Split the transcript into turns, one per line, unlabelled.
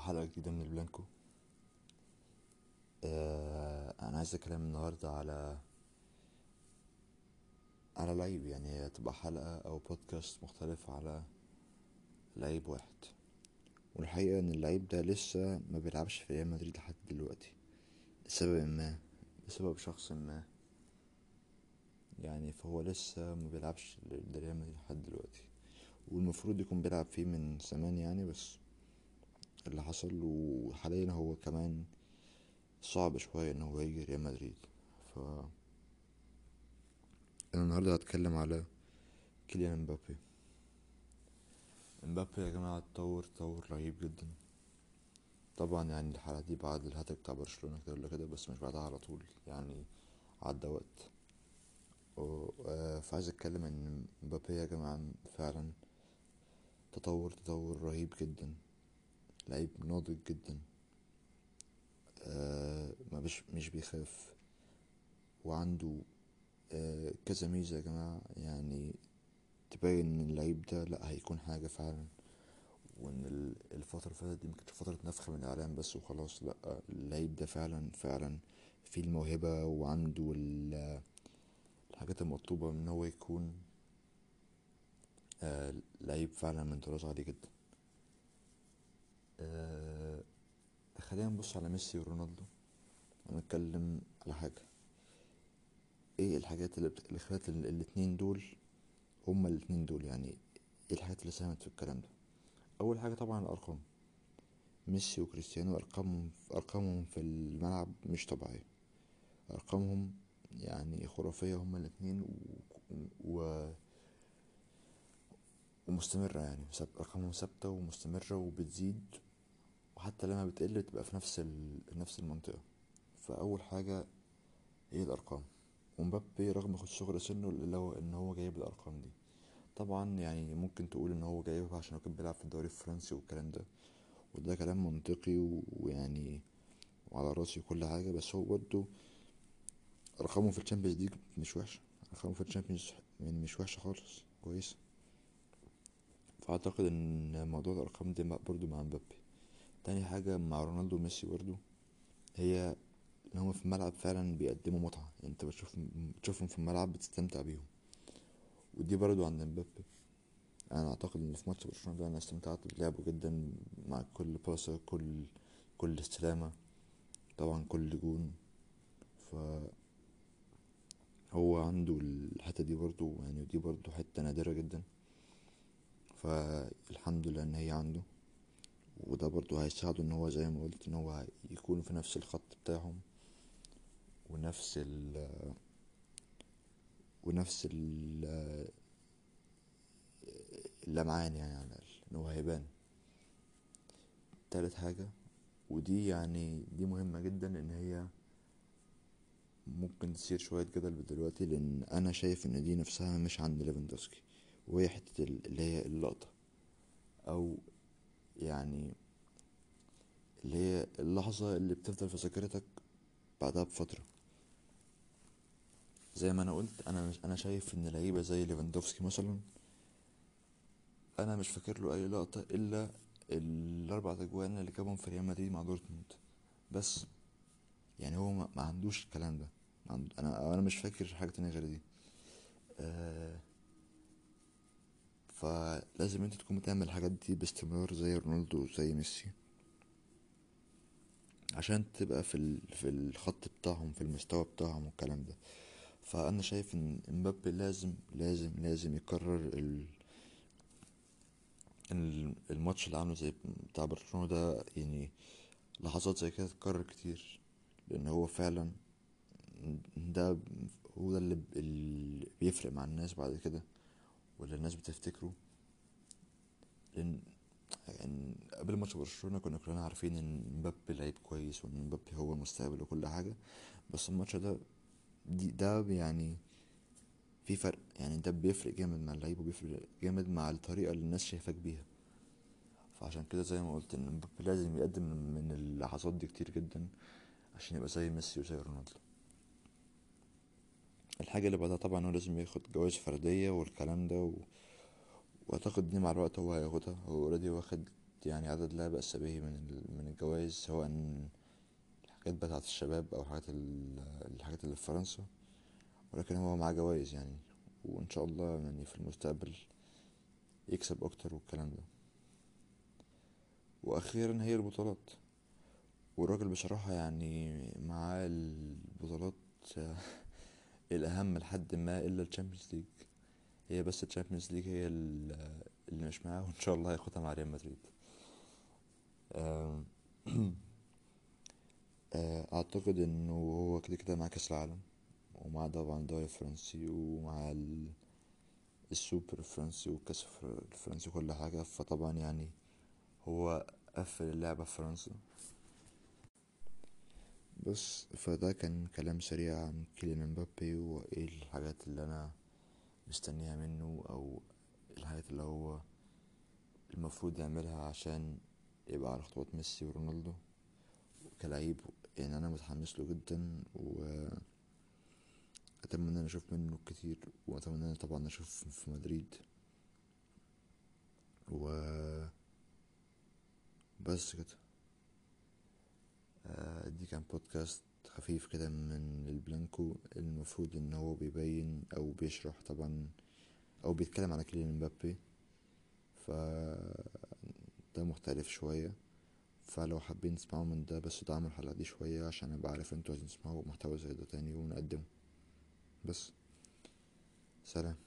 حلقة جديدة من البلانكو آه أنا عايز أتكلم النهاردة على على لعيب يعني هي تبقى حلقة أو بودكاست مختلف على لعيب واحد والحقيقة إن اللعيب ده لسه ما بيلعبش في ريال مدريد لحد دلوقتي لسبب ما بسبب شخص ما يعني فهو لسه ما بيلعبش لريال مدريد لحد دلوقتي والمفروض يكون بيلعب فيه من زمان يعني بس اللي حصل وحاليا هو كمان صعب شوية ان هو يجي ريال مدريد ف انا النهاردة هتكلم على كيليان امبابي امبابي يا جماعة اتطور تطور رهيب جدا طبعا يعني الحلقة دي بعد الهاتريك بتاع برشلونة كده ولا كده بس مش بعدها على طول يعني عدى وقت و- آه، فعايز اتكلم ان امبابي يا جماعة فعلا تطور تطور رهيب جدا لعيب ناضج جدا آه ما مش مش بيخاف وعنده آه كذا ميزة يا جماعة يعني تبين ان اللعيب ده لا هيكون حاجة فعلا وان ال- الفترة اللي فاتت دي مكانتش فترة نفخ من الاعلام بس وخلاص لا اللعيب ده فعلا فعلا فيه الموهبة وعنده ال- الحاجات المطلوبة ان هو يكون آه لعيب فعلا من طراز عالي جدا آه خلينا نبص على ميسي ورونالدو ونتكلم على حاجة ايه الحاجات اللي, بت... اللي خلت ال- الاتنين دول هما الاتنين دول يعني ايه الحاجات اللي ساهمت في الكلام ده اول حاجة طبعا الارقام ميسي وكريستيانو ارقامهم ارقامهم في الملعب مش طبيعية ارقامهم يعني خرافية هما الاتنين و... و... ومستمرة يعني ثاب- ارقامهم ثابتة ومستمرة وبتزيد وحتى لما بتقل بتبقى في نفس ال... نفس المنطقة فأول حاجة هي الأرقام ومبابي رغم خد صغر سنه اللي هو إن هو جايب الأرقام دي طبعا يعني ممكن تقول إن هو جايبها عشان هو كان بيلعب في الدوري الفرنسي والكلام ده وده كلام منطقي و- ويعني وعلى راسي وكل حاجة بس هو برضه أرقامه في الشامبيونز ليج مش وحشة أرقامه في الشامبيونز يعني مش وحشة خالص كويسة فأعتقد إن موضوع الأرقام دي مع- برضه مع مبابي تاني حاجة مع رونالدو وميسي برضه هي ان هما في الملعب فعلا بيقدموا متعة يعني انت بتشوف بتشوفهم في الملعب بتستمتع بيهم ودي برضو عند مبابي انا اعتقد ان في ماتش برشلونة ده انا استمتعت بلعبه جدا مع كل باسة كل كل استلامة طبعا كل جون ف هو عنده الحتة دي برضو يعني دي برضو حتة نادرة جدا فالحمد لله ان هي عنده وده برضو هيساعده ان هو زي ما قلت ان هو يكون في نفس الخط بتاعهم ونفس ال ونفس ال اللمعان يعني على الأقل إن هو هيبان تالت حاجة ودي يعني دي مهمة جدا إن هي ممكن تصير شوية جدل دلوقتي لأن أنا شايف إن دي نفسها مش عند ليفاندوسكي وهي حتة ال- اللي هي اللقطة أو يعني اللي هي اللحظة اللي بتفضل في ذاكرتك بعدها بفترة زي ما انا قلت انا مش انا شايف ان لعيبه زي ليفاندوفسكي مثلا انا مش فاكر له اي لقطه الا الاربع اجوان اللي جابهم في ريال مدريد مع دورتموند بس يعني هو ما, ما عندوش الكلام ده ما عند... انا انا مش فاكر حاجه تانية غير دي آه... فلازم انت تكون بتعمل الحاجات دي باستمرار زي رونالدو وزي ميسي عشان تبقى في ال... في الخط بتاعهم في المستوى بتاعهم والكلام ده فانا شايف ان امبابي لازم لازم لازم يكرر ال... ال- الماتش اللي عامله زي بتاع برشلونة ده يعني لحظات زي كده تتكرر كتير لان هو فعلا ده هو ده اللي, اللي بيفرق مع الناس بعد كده واللي الناس بتفتكره لان يعني قبل ماتش برشلونة كنا كلنا عارفين ان مبابي لعيب كويس وان مبابي هو المستقبل وكل حاجة بس الماتش ده دي ده يعني في فرق يعني ده بيفرق جامد مع اللعيب وبيفرق جامد مع الطريقة اللي الناس شايفاك بيها فعشان كده زي ما قلت ان مبابي لازم يقدم من اللحظات دي كتير جدا عشان يبقى زي ميسي وزي رونالدو الحاجة اللي بعدها طبعا هو لازم ياخد جوائز فردية والكلام ده و... واعتقد دي مع الوقت هو هياخدها هو اوريدي واخد يعني عدد لا بأس به من ال- من الجوائز سواء الحاجات بتاعة الشباب أو حاجات ال- الحاجات اللي في فرنسا ولكن هو معاه جوائز يعني وإن شاء الله يعني في المستقبل يكسب أكتر والكلام ده وأخيرا هي البطولات والراجل بصراحة يعني معاه البطولات الأهم لحد ما إلا الشامبيونز ليج هي بس الشامبيونز ليج هي ال- اللي مش معاه وإن شاء الله هياخدها مع ريال مدريد آم، آه، أعتقد إنه هو كده كده مع كأس العالم ومع طبعا الدوري الفرنسي ومع ال- السوبر الفرنسي والكأس الفر- الفرنسي وكل حاجة فطبعا يعني هو قفل اللعبة في فرنسا بس فده كان كلام سريع عن كيليان امبابي وايه الحاجات اللي انا مستنيها منه او الحاجات اللي هو المفروض يعملها عشان يبقى على خطوات ميسي ورونالدو كلاعب يعني انا متحمس له جدا واتمنى ان أنا اشوف منه كتير واتمنى ان طبعا اشوف في مدريد و بس كده آه، دي كان بودكاست خفيف كده من البلانكو المفروض ان هو بيبين او بيشرح طبعا او بيتكلم على كيليان امبابي ف ده مختلف شوية فلو حابين تسمعوا من ده بس دعموا الحلقة دي شوية عشان ابقى عارف انتوا عايزين تسمعوا محتوى زي ده تاني ونقدمه بس سلام